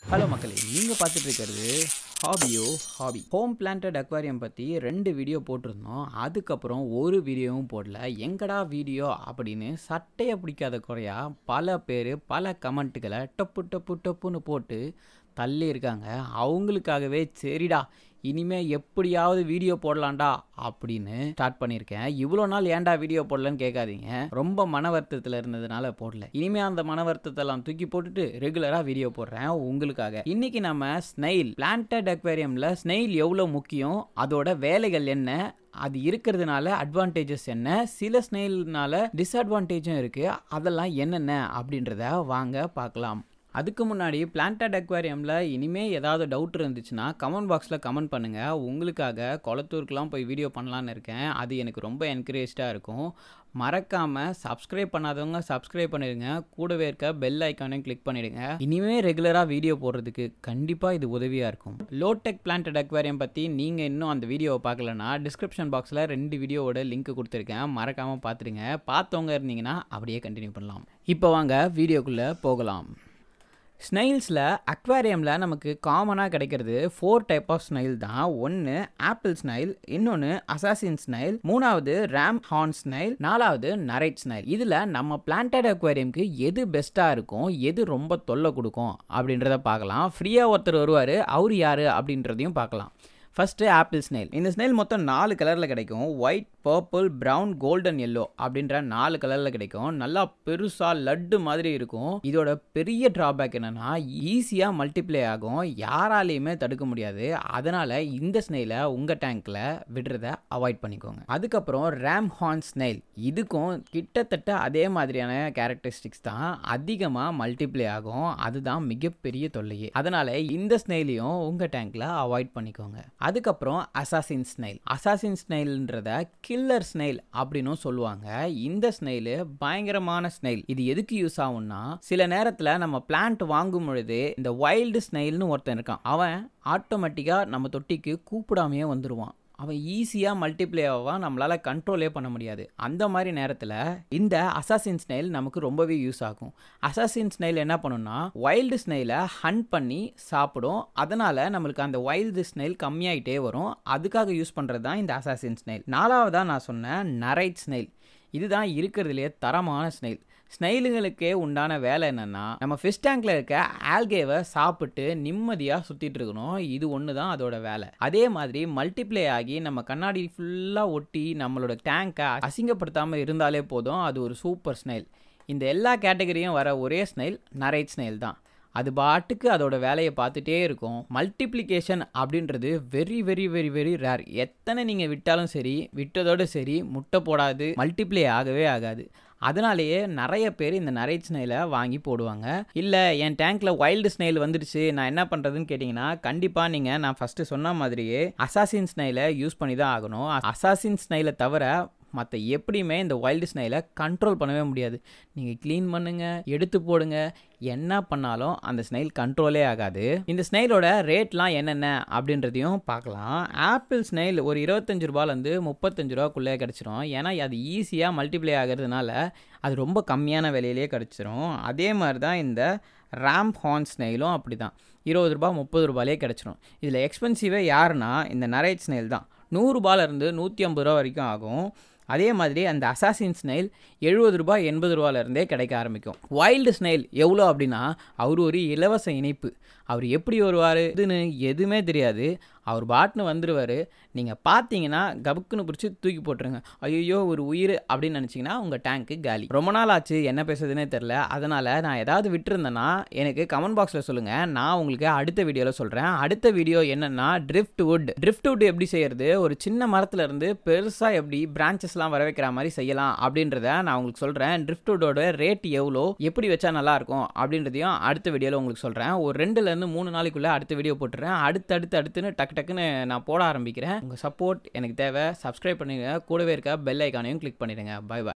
hello மக்களே நீங்கள் பார்த்துட்டு இருக்கிறது ஹாபியோ ஹாபி ஹோம் பிளான்டட் அக்வாரியம் பற்றி ரெண்டு வீடியோ போட்டிருந்தோம் அதுக்கப்புறம் ஒரு வீடியோவும் போடல எங்கடா வீடியோ அப்படின்னு சட்டையை பிடிக்காத குறையா பல பேர் பல கமெண்ட்டுகளை டப்பு டப்பு டப்புன்னு போட்டு தள்ளி இருக்காங்க அவங்களுக்காகவே சரிடா இனிமே எப்படியாவது வீடியோ போடலாம்டா அப்படின்னு ஸ்டார்ட் பண்ணியிருக்கேன் இவ்வளோ நாள் ஏன்டா வீடியோ போடலன்னு கேட்காதீங்க ரொம்ப மன வருத்தத்தில் இருந்ததுனால போடல இனிமே அந்த மன வருத்தத்தெல்லாம் தூக்கி போட்டுட்டு ரெகுலராக வீடியோ போடுறேன் உங்களுக்காக இன்னைக்கு நம்ம ஸ்னெயில் பிளான்டட் அக்வேரியமில் ஸ்னெயில் எவ்வளோ முக்கியம் அதோட வேலைகள் என்ன அது இருக்கிறதுனால அட்வான்டேஜஸ் என்ன சில ஸ்னெயில்னால டிஸ்அட்வான்டேஜும் இருக்குது அதெல்லாம் என்னென்ன அப்படின்றத வாங்க பார்க்கலாம் அதுக்கு முன்னாடி பிளான்டட் அக்வாரியமில் இனிமே ஏதாவது டவுட் இருந்துச்சுன்னா கமெண்ட் பாக்ஸில் கமெண்ட் பண்ணுங்கள் உங்களுக்காக குளத்தூருக்குலாம் போய் வீடியோ பண்ணலான்னு இருக்கேன் அது எனக்கு ரொம்ப என்கரேஜாக இருக்கும் மறக்காமல் சப்ஸ்கிரைப் பண்ணாதவங்க சப்ஸ்கிரைப் பண்ணிடுங்க கூடவே இருக்க பெல் ஐக்கானையும் கிளிக் பண்ணிடுங்க இனிமே ரெகுலராக வீடியோ போடுறதுக்கு கண்டிப்பாக இது உதவியாக இருக்கும் லோடெக் பிளான்டட் அக்வாரியம் பற்றி நீங்கள் இன்னும் அந்த வீடியோவை பார்க்கலனா டிஸ்கிரிப்ஷன் பாக்ஸில் ரெண்டு வீடியோவோட லிங்க் கொடுத்துருக்கேன் மறக்காமல் பார்த்துடுங்க பார்த்தவங்க இருந்தீங்கன்னா அப்படியே கண்டினியூ பண்ணலாம் இப்போ வாங்க வீடியோக்குள்ளே போகலாம் ஸ்னைல்ஸில் அக்வாரியமில் நமக்கு காமனாக கிடைக்கிறது ஃபோர் டைப் ஆஃப் ஸ்னைல் தான் ஒன்று ஆப்பிள் ஸ்னைல் இன்னொன்று அசாசின் ஸ்னைல் மூணாவது ரேம் ஹார்ன் ஸ்னைல் நாலாவது நரைட் ஸ்னைல் இதில் நம்ம பிளான்டட் அக்வாரியம்க்கு எது பெஸ்ட்டாக இருக்கும் எது ரொம்ப தொல்லை கொடுக்கும் அப்படின்றத பார்க்கலாம் ஃப்ரீயாக ஒருத்தர் வருவார் அவர் யார் அப்படின்றதையும் பார்க்கலாம் ஃபஸ்ட்டு ஆப்பிள் ஸ்னெயில் இந்த ஸ்னெயில் மொத்தம் நாலு கலரில் கிடைக்கும் white purple brown golden yellow அப்படின்ற நாலு கலரில் கிடைக்கும் நல்லா பெருசாக லட்டு மாதிரி இருக்கும் இதோட பெரிய ட்ராபேக் என்னென்னா ஈஸியாக மல்டிப்ளை ஆகும் யாராலையுமே தடுக்க முடியாது அதனால் இந்த ஸ்னெயிலை உங்கள் டேங்க்கில் விடுறத அவாய்ட் பண்ணிக்கோங்க அதுக்கப்புறம் ரேம் ஹார்ன் ஸ்னெயில் இதுக்கும் கிட்டத்தட்ட அதே மாதிரியான கேரக்டரிஸ்டிக்ஸ் தான் அதிகமாக மல்டிப்ளை ஆகும் அதுதான் மிகப்பெரிய தொல்லையே அதனால் இந்த ஸ்னெயிலையும் உங்கள் டேங்க்கில் அவாய்ட் பண்ணிக்கோங்க அதுக்கப்புறம் அசாசின் ஸ்னைல் அசாசின் ஸ்னைல்ன்றத கில்லர் ஸ்னைல் அப்படின்னும் சொல்லுவாங்க இந்த ஸ்னைலு பயங்கரமான ஸ்னைல் இது எதுக்கு யூஸ் ஆகும்னா சில நேரத்தில் நம்ம பிளான்ட் வாங்கும் பொழுது இந்த வைல்டு ஸ்னைல்னு ஒருத்தன் இருக்கான் அவன் ஆட்டோமேட்டிக்காக நம்ம தொட்டிக்கு கூப்பிடாமையே வந்துடுவான் அவன் ஈஸியாக மல்டிப்ளை ஆவான் நம்மளால் கண்ட்ரோலே பண்ண முடியாது அந்த மாதிரி நேரத்தில் இந்த அசாசின் ஸ்னைல் நமக்கு ரொம்பவே யூஸ் ஆகும் அசாசின் ஸ்னைல் என்ன பண்ணுன்னா வைல்டு ஸ்னைலை ஹண்ட் பண்ணி சாப்பிடும் அதனால் நம்மளுக்கு அந்த வைல்டு ஸ்னைல் கம்மியாயிட்டே வரும் அதுக்காக யூஸ் பண்ணுறது தான் இந்த அசாசின் ஸ்னைல் நாலாவதாக நான் சொன்னேன் நரைட் ஸ்னைல் இதுதான் இருக்கிறதுலே தரமான ஸ்னைல் ஸ்னைலுகளுக்கே உண்டான வேலை என்னென்னா நம்ம ஃபிஷ் டேங்க்ல இருக்க ஆல்கேவை சாப்பிட்டு நிம்மதியாக சுற்றிட்டு இருக்கணும் இது ஒன்று தான் அதோட வேலை அதே மாதிரி மல்டிப்ளை ஆகி நம்ம கண்ணாடி ஃபுல்லாக ஒட்டி நம்மளோட டேங்கை அசிங்கப்படுத்தாமல் இருந்தாலே போதும் அது ஒரு சூப்பர் ஸ்னைல் இந்த எல்லா கேட்டகரியும் வர ஒரே ஸ்னைல் நரைட் ஸ்னைல் தான் அது பாட்டுக்கு அதோட வேலையை பார்த்துட்டே இருக்கும் மல்டிப்ளிகேஷன் அப்படின்றது very very very very rare எத்தனை நீங்கள் விட்டாலும் சரி விட்டதோடு சரி முட்டை போடாது மல்டிப்ளை ஆகவே ஆகாது அதனாலேயே நிறைய பேர் இந்த நரைட் ஸ்னைலை வாங்கி போடுவாங்க இல்லை என் டேங்க்கில் வைல்டு ஸ்னைல் வந்துடுச்சு நான் என்ன பண்ணுறதுன்னு கேட்டிங்கன்னா கண்டிப்பாக நீங்கள் நான் ஃபஸ்ட்டு சொன்ன மாதிரியே அசாசின் ஸ்னைலை யூஸ் பண்ணி தான் ஆகணும் அசாசின் ஸ்னைலை தவிர மற்ற எப்படியுமே இந்த வைல்டு ஸ்னைலை கண்ட்ரோல் பண்ணவே முடியாது நீங்கள் க்ளீன் பண்ணுங்கள் எடுத்து போடுங்க என்ன பண்ணாலும் அந்த ஸ்னைல் கண்ட்ரோலே ஆகாது இந்த ஸ்னைலோட ரேட்லாம் என்னென்ன அப்படின்றதையும் பார்க்கலாம் ஆப்பிள் ஸ்னைல் ஒரு இருபத்தஞ்சு ரூபாலேருந்து முப்பத்தஞ்சு ரூபாக்குள்ளே கிடச்சிரும் ஏன்னா அது ஈஸியாக மல்டிப்ளை ஆகிறதுனால அது ரொம்ப கம்மியான விலையிலேயே கிடச்சிரும் அதே மாதிரி தான் இந்த ரேம் ஹார்ன் ஸ்னைலும் அப்படி தான் இருபது ரூபா முப்பது ரூபாயிலே கிடச்சிரும் இதில் எக்ஸ்பென்சிவே யாருன்னா இந்த நரேட் ஸ்னைல் தான் நூறுரூபாலேருந்து நூற்றி ஐம்பது ரூபா வரைக்கும் ஆகும் அதே மாதிரி அந்த அசாசின் ஸ்னைல் எழுபது ரூபாய் எண்பது ரூபாலேருந்தே கிடைக்க ஆரம்பிக்கும் வைல்டு ஸ்னைல் எவ்வளோ அப்படின்னா அவர் ஒரு இலவச இணைப்பு அவர் எப்படி வருவார் இதுன்னு எதுவுமே தெரியாது அவர் பாட்னு வந்துடுவார் நீங்கள் பார்த்தீங்கன்னா கபுக்குன்னு பிடிச்சி தூக்கி போட்டுருங்க ஐயோ ஒரு உயிர் அப்படின்னு நினச்சிங்கன்னா உங்கள் டேங்க்கு காலி ரொம்ப நாள் ஆச்சு என்ன பேசுறதுனே தெரில அதனால் நான் ஏதாவது விட்டுருந்தேன்னா எனக்கு கமெண்ட் பாக்ஸில் சொல்லுங்கள் நான் உங்களுக்கு அடுத்த வீடியோவில் சொல்கிறேன் அடுத்த வீடியோ என்னென்னா ட்ரிஃப்ட் வுட் ட்ரிஃப்ட் வுட் எப்படி செய்கிறது ஒரு சின்ன மரத்துல இருந்து பெருசாக எப்படி பிரான்ச்சஸ்லாம் வர வைக்கிற மாதிரி செய்யலாம் அப்படின்றத நான் உங்களுக்கு சொல்கிறேன் ட்ரிஃப்ட் வுட்டோட ரேட் எவ்வளோ எப்படி வச்சா நல்லாயிருக்கும் அப்படின்றதையும் அடுத்த வீடியோவில் உங்களுக்கு சொல்கிறேன் ஒரு ரெண்டுலேருந்து மூணு நாளைக்குள்ளே அடுத்த வீடியோ போட்டுறேன் அடுத்து அடுத்து அடுத்துன்னு டக்கு டக்குன்னு நான் போட ஆரம்பிக்கிறேன் உங்கள் சப்போர்ட் எனக்கு தேவை சப்ஸ்கிரைப் பண்ணுங்க கூடவே இருக்க பெல் ஐக்கானையும் கிளிக் பண்ணிடுங்க பை பை